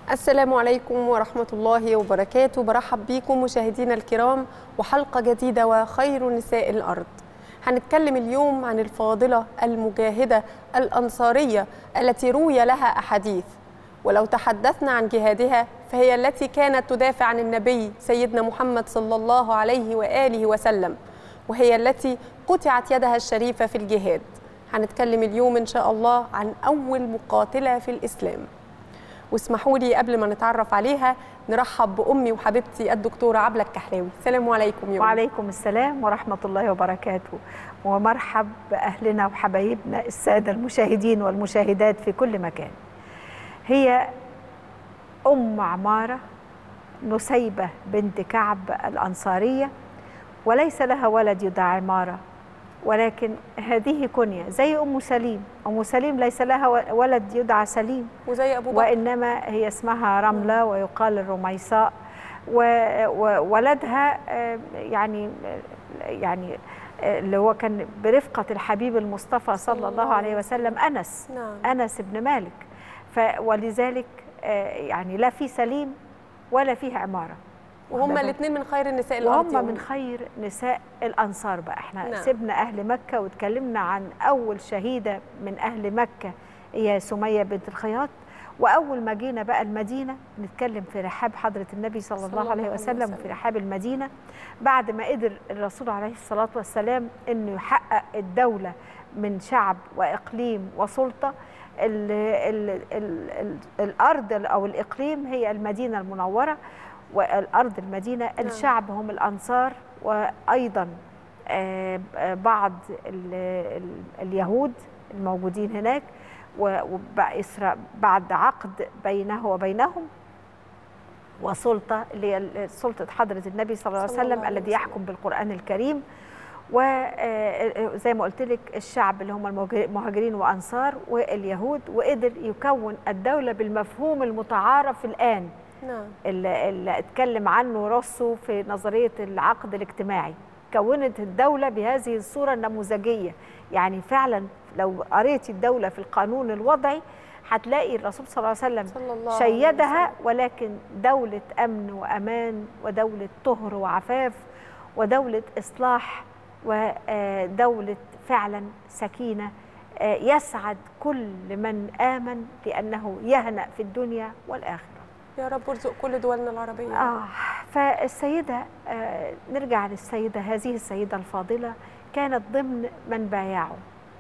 السلام عليكم ورحمة الله وبركاته برحب بكم مشاهدينا الكرام وحلقة جديدة وخير نساء الأرض هنتكلم اليوم عن الفاضلة المجاهدة الأنصارية التي روي لها أحاديث ولو تحدثنا عن جهادها فهي التي كانت تدافع عن النبي سيدنا محمد صلى الله عليه وآله وسلم وهي التي قطعت يدها الشريفة في الجهاد هنتكلم اليوم إن شاء الله عن أول مقاتلة في الإسلام واسمحوا لي قبل ما نتعرف عليها نرحب بأمي وحبيبتي الدكتورة عبلة الكحلاوي السلام عليكم يا وعليكم السلام ورحمة الله وبركاته ومرحب بأهلنا وحبايبنا السادة المشاهدين والمشاهدات في كل مكان هي أم عمارة نسيبة بنت كعب الأنصارية وليس لها ولد يدعى عمارة ولكن هذه كنية زي أم سليم أم سليم ليس لها ولد يدعى سليم وزي أبو بكر وإنما هي اسمها رملة ويقال الرميصاء وولدها يعني يعني اللي هو كان برفقة الحبيب المصطفى صلى الله عليه وسلم أنس نعم. أنس بن مالك ف ولذلك يعني لا في سليم ولا فيه عمارة وهما الاثنين من خير النساء الارض وهم من خير نساء الانصار بقى احنا نعم. سيبنا اهل مكه واتكلمنا عن اول شهيده من اهل مكه هي سميه بنت الخياط واول ما جينا بقى المدينه نتكلم في رحاب حضره النبي صلى, صلى الله عليه وسلم, وسلم وفي رحاب المدينه بعد ما قدر الرسول عليه الصلاه والسلام انه يحقق الدوله من شعب واقليم وسلطه ال ال ال ال الارض او الاقليم هي المدينه المنوره والارض المدينه نعم. الشعب هم الانصار وايضا بعض ال ال اليهود الموجودين هناك بعد عقد بينه وبينهم وسلطه اللي هي سلطه حضره النبي صلى الله عليه وسلم الذي يحكم بالقران الكريم وزي ما قلت لك الشعب اللي هم المهاجرين وانصار واليهود وقدر يكون الدوله بالمفهوم المتعارف الان نعم. اللي, اللي اتكلم عنه روسو في نظريه العقد الاجتماعي كونت الدوله بهذه الصوره النموذجيه يعني فعلا لو قريتي الدوله في القانون الوضعي هتلاقي الرسول صلى الله عليه وسلم صلى الله شيدها عليه وسلم. ولكن دوله امن وامان ودوله طهر وعفاف ودوله اصلاح ودوله فعلا سكينه يسعد كل من امن لانه يهنا في الدنيا والاخره يا رب ارزق كل دولنا العربية آه فالسيدة آه نرجع للسيدة هذه السيدة الفاضلة كانت ضمن من بايعوا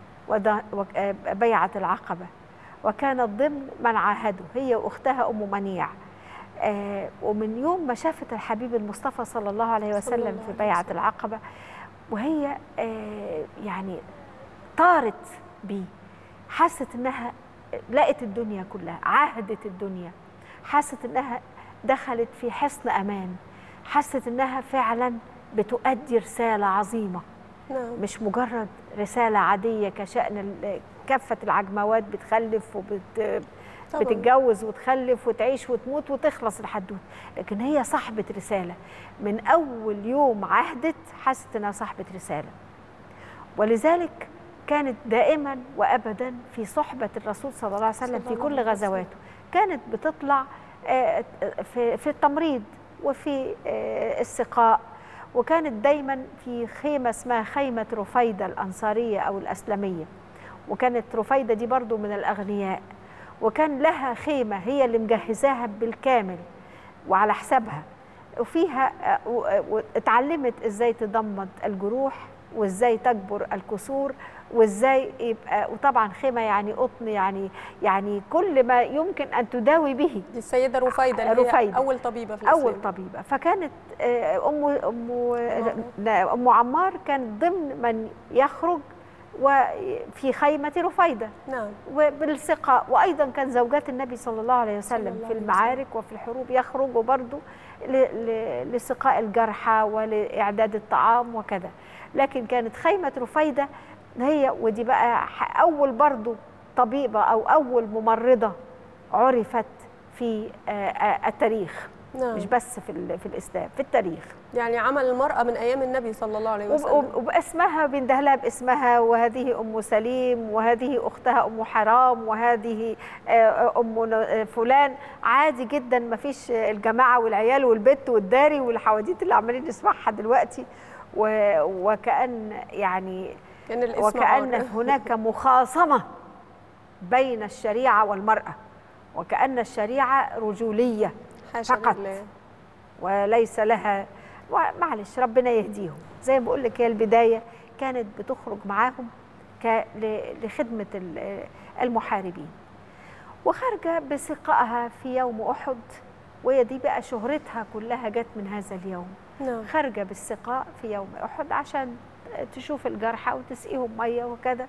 بيعة العقبة وكانت ضمن من عاهدوا هي وأختها أم منيع آه ومن يوم ما شافت الحبيب المصطفى صلى الله عليه وسلم في بيعة العقبة وهي آه يعني طارت بيه حست انها لقت الدنيا كلها عاهدت الدنيا حست انها دخلت في حصن امان حست انها فعلا بتؤدي رساله عظيمه نعم. مش مجرد رساله عاديه كشان كافه العجموات بتخلف وبت طبعاً. بتتجوز وتخلف وتعيش وتموت وتخلص الحدوته لكن هي صاحبه رساله من اول يوم عهدت حست انها صاحبه رساله ولذلك كانت دائما وابدا في صحبه الرسول صلى الله عليه وسلم في كل غزواته كانت بتطلع في في التمريض وفي السقاء وكانت دايما في خيمه اسمها خيمه رفيده الانصاريه او الاسلميه وكانت رفيده دي برضو من الاغنياء وكان لها خيمه هي اللي مجهزاها بالكامل وعلى حسابها وفيها اتعلمت ازاي تضمد الجروح وازاي تجبر الكسور وازاي يبقى وطبعا خيمه يعني قطن يعني يعني كل ما يمكن ان تداوي به دي السيدة رفيدة اللي هي رفيدة. أول طبيبة في الإسلام اول طبيبه فكانت ام ام لا، ام عمار كانت ضمن من يخرج وفي خيمه رفيده نعم وبالسقاء وايضا كان زوجات النبي صلى الله عليه صلى وسلم الله في عليه المعارك وفي الحروب يخرجوا برضو ل- ل- لسقاء الجرحى ولاعداد الطعام وكذا لكن كانت خيمه رفيده هي ودي بقى ح- اول برضو طبيبه او اول ممرضه عرفت في آه، آه، التاريخ نعم. مش بس في ال- في الاسلام في التاريخ يعني عمل المرأة من أيام النبي صلى الله عليه وب- وسلم وب- وباسمها بينده لها باسمها وهذه ام سليم وهذه اختها ام حرام وهذه آه، ام ن- آه، فلان عادي جدا ما فيش الجماعه والعيال والبت والداري والحواديت اللي عمالين نسمعها دلوقتي و- وكأن يعني كان الاسم وكأن عار. هناك مخاصمة بين الشريعة والمرأة وكأن الشريعة رجولية حاشا فقط. لله. وليس لها معلش ربنا يهديهم زي ما بقول لك هي البداية كانت بتخرج معاهم ك- ل- لخدمة ال- المحاربين وخارجة بثقائها في يوم أحد وهي دي بقى شهرتها كلها جت من هذا اليوم نعم خارجه بالسقاء في يوم احد عشان تشوف الجرحى وتسقيهم ميه وكذا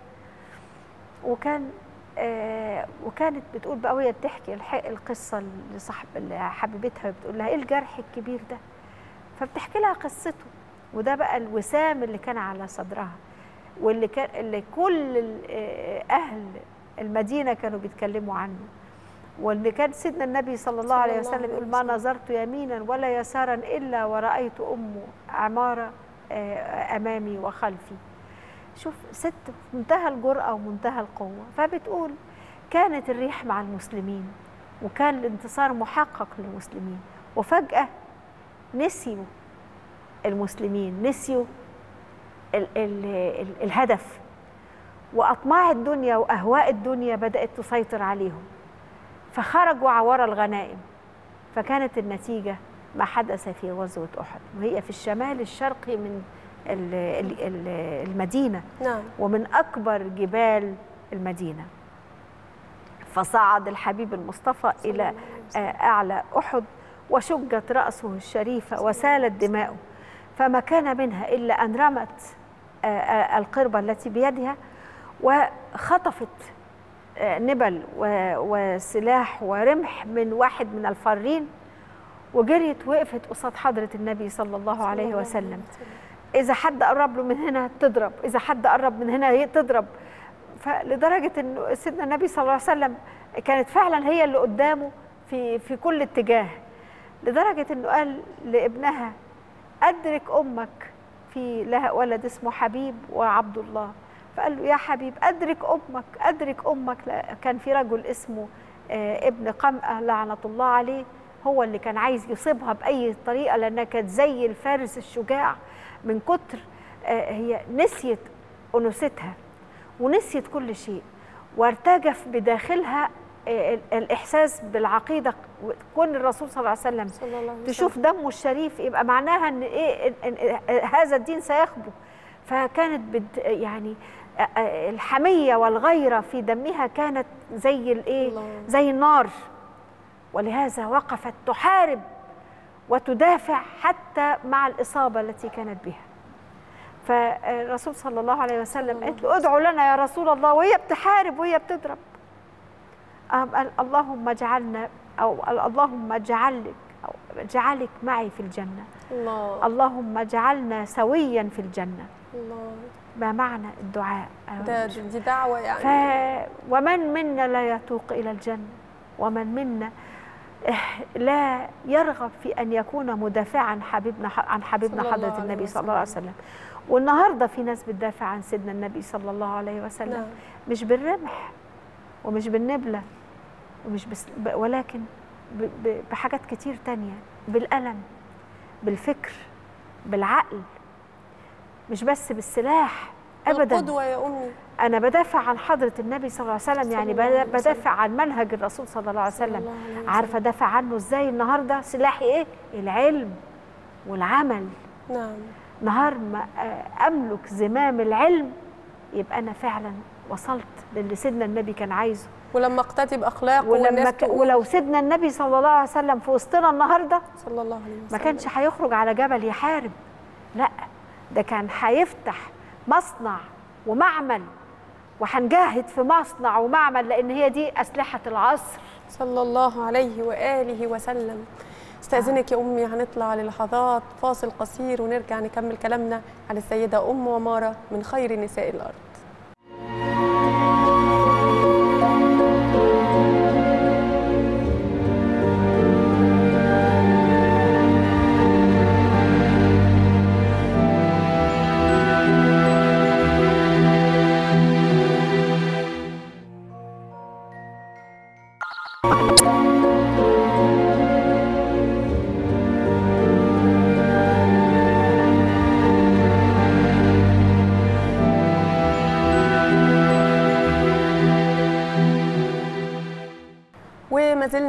وكان آه وكانت بتقول بقى وهي بتحكي الح- القصه لصاحب حبيبتها بتقول لها ايه الجرح الكبير ده فبتحكي لها قصته وده بقى الوسام اللي كان على صدرها واللي كان اللي كل ال- آه، اهل المدينه كانوا بيتكلموا عنه واللي كان سيدنا النبي صلى الله صلى عليه الله وسلم عليه يقول ما وسلم. نظرت يمينا ولا يسارا الا ورايت ام عماره آه، امامي وخلفي شوف ست في منتهى الجرأة ومنتهى القوة فبتقول كانت الريح مع المسلمين وكان الانتصار محقق للمسلمين وفجأة نسيوا المسلمين نسيوا ال ال ال الهدف وأطماع الدنيا وأهواء الدنيا بدأت تسيطر عليهم فخرجوا عوار الغنائم فكانت النتيجة ما حدث في غزوة أحد وهي في الشمال الشرقي من ال- ال- ال- المدينة نعم ومن أكبر جبال المدينة فصعد الحبيب المصطفى صلى إلى الله عليه وسلم. آه، أعلى أحد وشجت رأسه الشريفة وسالت دماؤه فما كان منها إلا أن رمت آه، آه، القربة التي بيدها وخطفت آه، نبل و- وسلاح ورمح من واحد من الفارين وجريت وقفت قصاد حضرة النبي صلى الله عليه صلى الله وسلم اذا حد قرب له من هنا تضرب اذا حد قرب من هنا هي تضرب فلدرجه ان سيدنا النبي صلى الله عليه وسلم كانت فعلا هي اللي قدامه في في كل اتجاه لدرجه انه قال لابنها ادرك امك في لها ولد اسمه حبيب وعبد الله فقال له يا حبيب ادرك امك ادرك امك لا- كان في رجل اسمه آه، ابن قمأة لعنه الله عليه هو اللي كان عايز يصيبها باي طريقه لانها كانت زي الفارس الشجاع من كتر آه، هي نسيت انوثتها ونسيت كل شيء وارتجف بداخلها آه، ال- الاحساس بالعقيده كون الرسول صلى الله عليه وسلم صلى الله عليه وسلم تشوف دمه الشريف يبقى معناها ان ايه إن إن هذا الدين سيخبو فكانت بد يعني آه، آه، الحميه والغيره في دمها كانت زي الايه الله. زي النار ولهذا وقفت تحارب وتدافع حتى مع الاصابه التي كانت بها فالرسول صلى الله عليه وسلم قالت له ادعوا لنا يا رسول الله وهي بتحارب وهي بتضرب أم قال اللهم اجعلنا او قال اللهم اجعلك او اجعلك معي في الجنه الله اللهم اجعلنا سويا في الجنه الله ما معنى الدعاء ده دي دي دعوة ف... يعني ومن منا لا يتوق الى الجنه ومن منا إح- لا يرغب في ان يكون مدافعا عن حبيبنا عن حبيبنا صلى الله حضره عليه النبي صلى الله عليه وسلم. وسلم والنهارده في ناس بتدافع عن سيدنا النبي صلى الله عليه وسلم نعم مش بالرمح ومش بالنبلة ومش بس ب- ولكن ب- ب- بحاجات كتير تانية بالألم بالفكر بالعقل مش بس بالسلاح أبدا القدوة يا أمي أنا بدافع عن حضرة النبي صلى الله عليه وسلم صلى يعني الله عليه بد- بدافع عن منهج الرسول صلى الله عليه صلى وسلم الله عليه وسلم. عارفة دافع عنه إزاي النهاردة سلاحي إيه العلم والعمل نعم نهار ما آه، املك زمام العلم يبقى انا فعلا وصلت للي سيدنا النبي كان عايزه ولما اقتدي بأخلاقه ولما والناس ك... تقول ولو سيدنا النبي صلى الله عليه وسلم في وسطنا النهارده صلى الله عليه وسلم ما كانش هيخرج على جبل يحارب لا ده كان هيفتح مصنع ومعمل وهنجاهد في مصنع ومعمل لان هي دي اسلحه العصر صلى الله عليه وآله وسلم استأذنك يا أمي هنطلع للحظات فاصل قصير ونرجع نكمل كلامنا على السيدة أم ومارة من خير نساء الأرض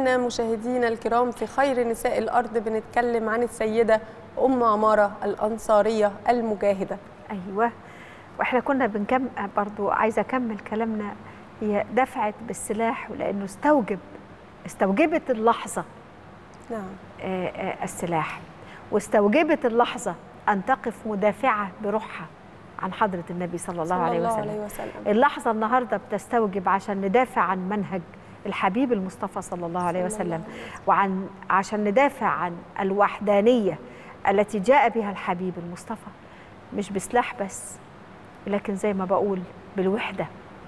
زلنا مشاهدينا الكرام في خير نساء الأرض بنتكلم عن السيدة أم عمارة الأنصارية المجاهدة ايوه واحنا كنا بنكمل برضو عايزه اكمل كلامنا هي دفعت بالسلاح لانه استوجب استوجبت اللحظه نعم آه، آه، السلاح واستوجبت اللحظه ان تقف مدافعه بروحها عن حضره النبي صلى الله عليه وسلم عليه وسلم اللحظة النهاردة بتستوجب عشان ندافع عن منهج الحبيب المصطفى صلى الله عليه صلى الله وسلم عليه وسلم. وعن عشان ندافع عن الوحدانية التي جاء بها الحبيب المصطفى مش بسلاح بس لكن زي ما بقول بالوحدة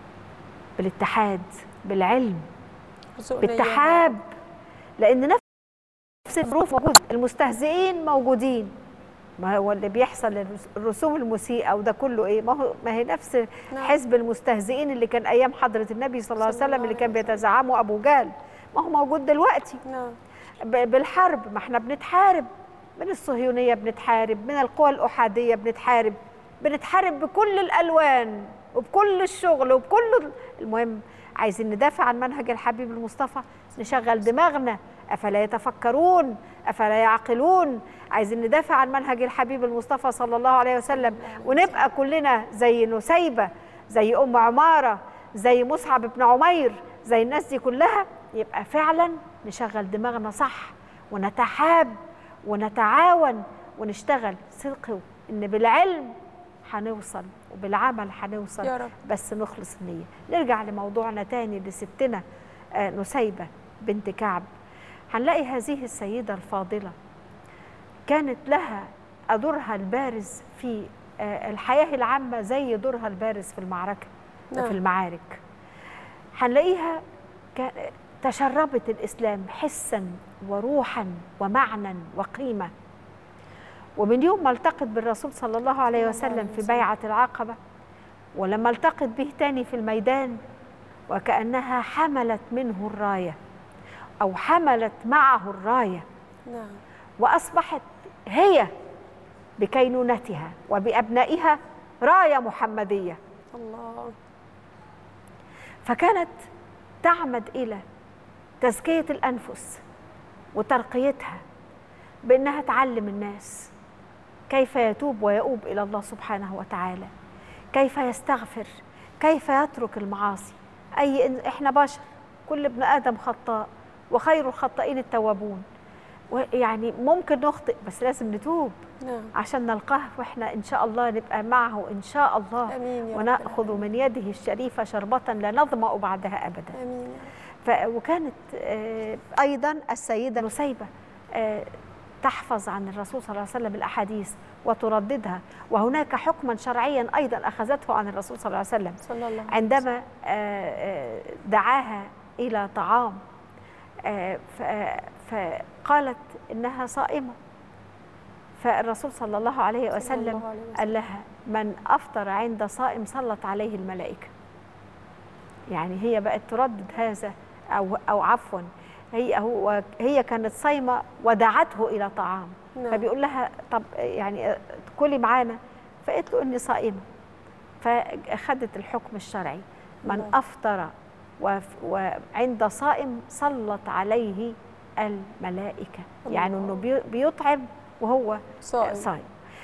بالاتحاد بالعلم رزقنا بالتحاب لأن نفس الظروف موجودة المستهزئين موجودين ما هو اللي بيحصل الرس- الرسوم المسيئة وده كله ايه ما هو ما هي نفس نعم. حزب المستهزئين اللي كان ايام حضرة النبي صلى الله عليه صلى الله وسلم اللي كان عليه وسلم. بيتزعمه ابو جهل ما هو موجود دلوقتي نعم ب- بالحرب ما احنا بنتحارب من الصهيونية بنتحارب من القوى الأحادية بنتحارب بنتحارب بكل الألوان وبكل الشغل وبكل المهم عايزين ندافع عن منهج الحبيب المصطفى نشغل دماغنا أفلا يتفكرون أفلا يعقلون عايزين ندافع عن منهج الحبيب المصطفى صلى الله عليه وسلم ونبقى كلنا زي نسيبة زي أم عمارة زي مصعب بن عمير زي الناس دي كلها يبقى فعلا نشغل دماغنا صح ونتحاب ونتعاون ونشتغل صدق ان بالعلم هنوصل وبالعمل هنوصل يا رب بس نخلص النية نرجع لموضوعنا تاني لستنا آه، نسيبة بنت كعب هنلاقي هذه السيدة الفاضلة كانت لها دورها البارز في آه، الحياة العامة زي دورها البارز في المعركة نعم. في المعارك هنلاقيها كا- تشربت الإسلام حسا وروحا ومعنى وقيمة ومن يوم ما التقت بالرسول صلى الله عليه صلى الله وسلم عليه في وسلم. بيعة العقبة ولما التقت به تاني في الميدان وكأنها حملت منه الراية أو حملت معه الراية نعم وأصبحت هي بكينونتها وبأبنائها راية محمدية الله فكانت تعمد إلى تزكية الأنفس وترقيتها بأنها تعلم الناس كيف يتوب ويؤوب إلى الله سبحانه وتعالى كيف يستغفر كيف يترك المعاصي أي إن إحنا بشر كل ابن آدم خطاء وخير الخطائين التوابون يعني ممكن نخطئ بس لازم نتوب نعم عشان نلقاه واحنا ان شاء الله نبقى معه ان شاء الله امين يا رب وناخذ من يده الشريفه شربه لا نظما بعدها ابدا امين ف وكانت آه، ايضا السيده نسيبه آه، تحفظ عن الرسول صلى الله عليه وسلم الاحاديث وترددها وهناك حكما شرعيا ايضا اخذته عن الرسول صلى الله عليه وسلم صلى الله عليه عندما آه، آه، دعاها الى طعام آه، ف- فقالت انها صائمه فالرسول صلى الله عليه صلى وسلم الله عليه وسلم. قال لها من افطر عند صائم صلت عليه الملائكه يعني هي بقت تردد هذا او او عفوا هي هو هي كانت صايمه ودعته الى طعام نعم. فبيقول لها طب يعني كلي معانا فقالت له اني صائمه فاخذت الحكم الشرعي من الله. افطر وف- وعند صائم صلت عليه الملائكه يعني الله. انه بي- بيطعم وهو صائم صائم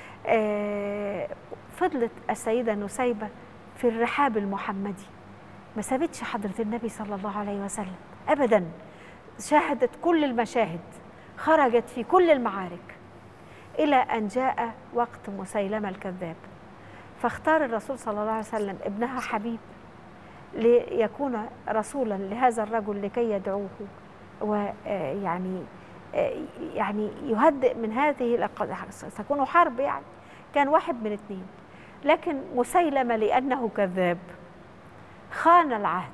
آه، فضلت السيدة نسيبة في الرحاب المحمدي ما سابتش حضرة النبي صلى الله عليه وسلم أبدا شاهدت كل المشاهد خرجت في كل المعارك إلى أن جاء وقت مسيلمة الكذاب فاختار الرسول صلى الله عليه وسلم ابنها حبيب ليكون رسولا لهذا الرجل لكي يدعوه ويعني يعني يهدئ من هذه الأق- ستكون حرب يعني كان واحد من اثنين لكن مسيلمة لأنه كذاب خان العهد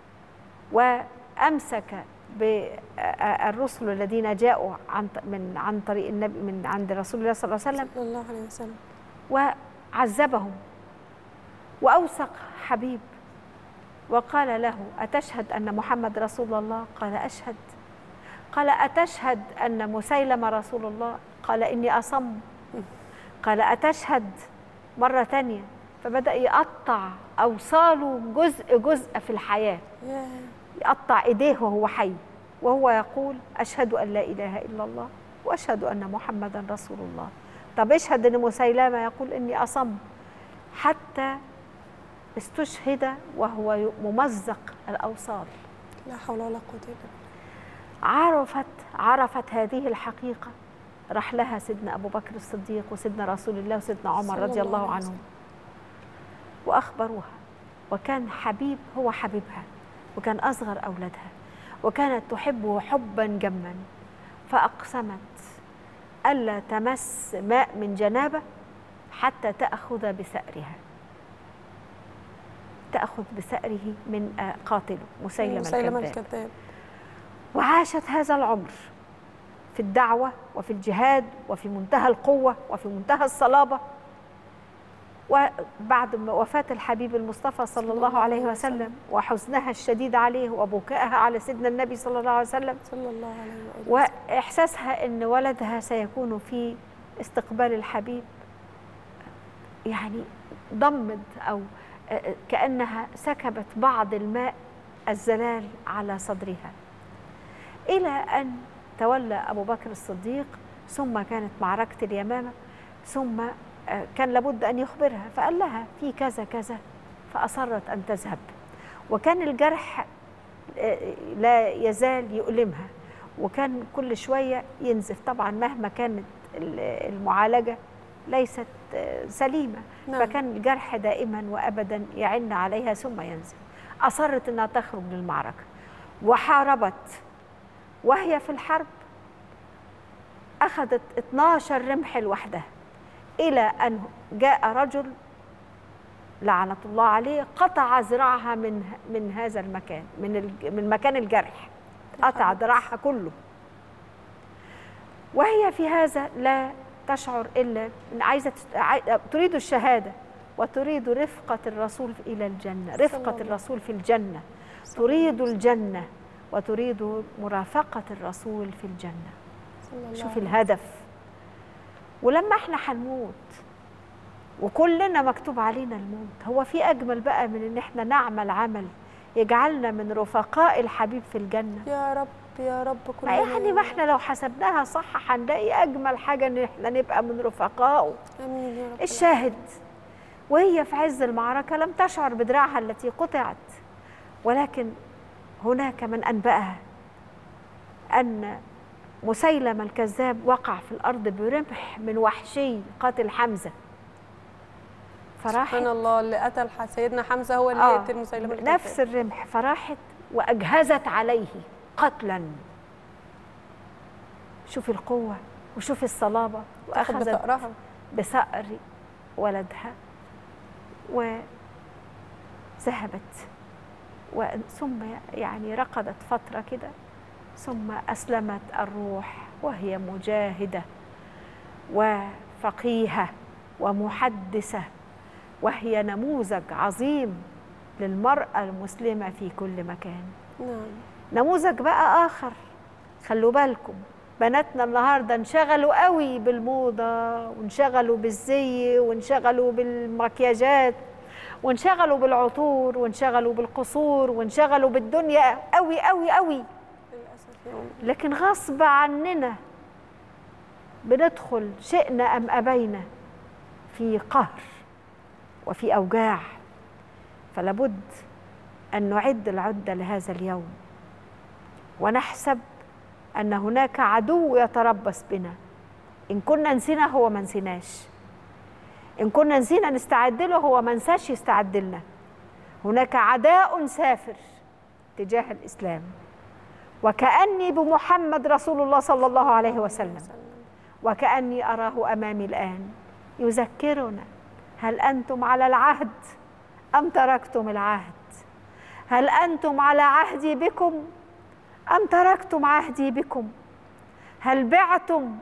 وأمسك بالرسل الذين جاءوا عن من عن طريق النبي من عند رسول الله صلى الله عليه وسلم صلى الله عليه وسلم وعذبهم وأوثق حبيب وقال له أتشهد أن محمد رسول الله قال أشهد قال أتشهد أن مسيلمة رسول الله قال إني أصم قال أتشهد مرة تانية فبدأ يقطع أوصاله جزء جزء في الحياة ياه يقطع إيديه وهو حي وهو يقول أشهد أن لا إله إلا الله وأشهد أن محمدا رسول الله طب اشهد أن مسيلمة يقول إني أصم حتى استشهد وهو ممزق الأوصال لا حول ولا قوة إلا بالله عرفت عرفت هذه الحقيقة راح لها سيدنا أبو بكر الصديق وسيدنا رسول الله وسيدنا عمر صلى رضي الله الله عليه عنهم وأخبروها وكان حبيب هو حبيبها وكان أصغر أولادها وكانت تحبه حبا جما فأقسمت ألا تمس ماء من جنابة حتى تأخذ بثأرها تأخذ بثأره من آه، قاتله مسيلمة, مسيلمة الكذاب الكذاب وعاشت هذا العمر في الدعوة وفي الجهاد وفي منتهى القوة وفي منتهى الصلابة وبعد ما وفاة الحبيب المصطفى صلى الله عليه وسلم وحزنها الشديد عليه وبكائها على سيدنا النبي صلى الله عليه وسلم صلى الله عليه وآله وسلم. وإحساسها أن ولدها سيكون في استقبال الحبيب يعني ضمد أو كأنها سكبت بعض الماء الزلال على صدرها إلى أن تولى أبو بكر الصديق ثم كانت معركة اليمامة ثم آه، كان لابد أن يخبرها فقال لها في كذا كذا فأصرت أن تذهب وكان الجرح آه، لا يزال يؤلمها وكان كل شوية ينزف طبعا مهما كانت ال- المعالجة ليست آه، سليمة نعم. فكان الجرح دائما وأبدا يعن عليها ثم ينزف أصرت أنها تخرج للمعركة وحاربت وهي في الحرب أخذت 12 رمح لوحدها إلى أن جاء رجل لعنة الله عليه قطع ذراعها من من هذا المكان من الج- من مكان الجرح قطع ذراعها كله وهي في هذا لا تشعر الا ان عايزه تست- عاي- تريد الشهاده وتريد رفقه الرسول الى الجنه رفقه الله. الرسول في الجنه تريد الجنه وتريد مرافقه الرسول في الجنه صلى الله شوف عليه الهدف ولما احنا هنموت وكلنا مكتوب علينا الموت هو في اجمل بقى من ان احنا نعمل عمل يجعلنا من رفقاء الحبيب في الجنه يا رب يا رب كل ما يعني ما احنا لو حسبناها صح هنلاقي اجمل حاجه ان احنا نبقى من رفقائه امين يا رب الشاهد وهي في عز المعركه لم تشعر بدراعها التي قطعت ولكن هناك من انباها ان مسيلم الكذاب وقع في الارض برمح من وحشي قاتل حمزه فراحت سبحان الله اللي قتل ح- سيدنا حمزه هو اللي آه، يقتل مسيلمه الكذاب. نفس الرمح فراحت واجهزت عليه قتلا شوفي القوه وشوفي الصلابه تاخد واخذت بثأرها بثأر ولدها وذهبت ثم يعني رقدت فترة كده ثم أسلمت الروح وهي مجاهدة وفقيهة ومحدثة وهي نموذج عظيم للمرأة المسلمة في كل مكان نعم نموذج بقى آخر خلوا بالكم بناتنا النهارده انشغلوا قوي بالموضة وانشغلوا بالزي وانشغلوا بالمكياجات وانشغلوا بالعطور وانشغلوا بالقصور وانشغلوا بالدنيا قوي قوي قوي للاسف يا أمي. لكن غصب عننا بندخل شئنا أم أبينا في قهر وفي أوجاع فلابد أن نعد العدة لهذا اليوم ونحسب أن هناك عدو يتربص بنا إن كنا نسينا هو ما نسيناش إن كنا نسينا نستعد له هو ما نساش يستعد لنا هناك عداء سافر تجاه الإسلام وكأني بمحمد رسول الله صلى الله عليه وسلم وكأني أراه أمامي الآن يذكرنا هل أنتم على العهد أم تركتم العهد هل أنتم على عهدي بكم أم تركتم عهدي بكم هل بعتم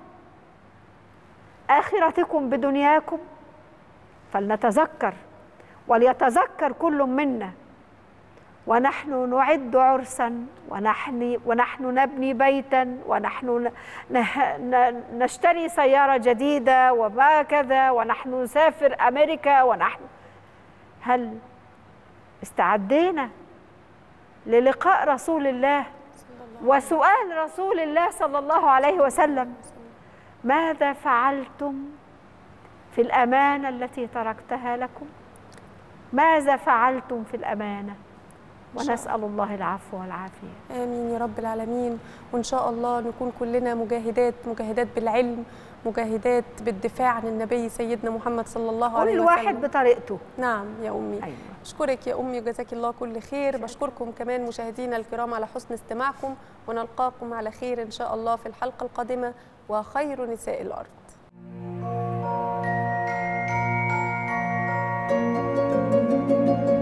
آخرتكم بدنياكم فلنتذكر وليتذكر كل منا ونحن نعد عرسا ونحن ونحن نبني بيتا ونحن نه- ن- نشتري سياره جديده وما كذا ونحن نسافر امريكا ونحن هل استعدينا للقاء رسول الله صلى الله وسؤال رسول الله صلى الله عليه وسلم ماذا فعلتم في الامانه التي تركتها لكم ماذا فعلتم في الامانه ونسال الله العفو والعافيه آمين يا رب العالمين وإن شاء الله نكون كلنا مجاهدات مجاهدات بالعلم مجاهدات بالدفاع عن النبي سيدنا محمد صلى الله عليه كل وسلم واحد بطريقته نعم يا أمي ايوه أشكرك يا أمي وجزاك الله كل خير بشكركم كمان مشاهدينا الكرام على حسن استماعكم ونلقاكم على خير إن شاء الله في الحلقة القادمة وخير نساء الأرض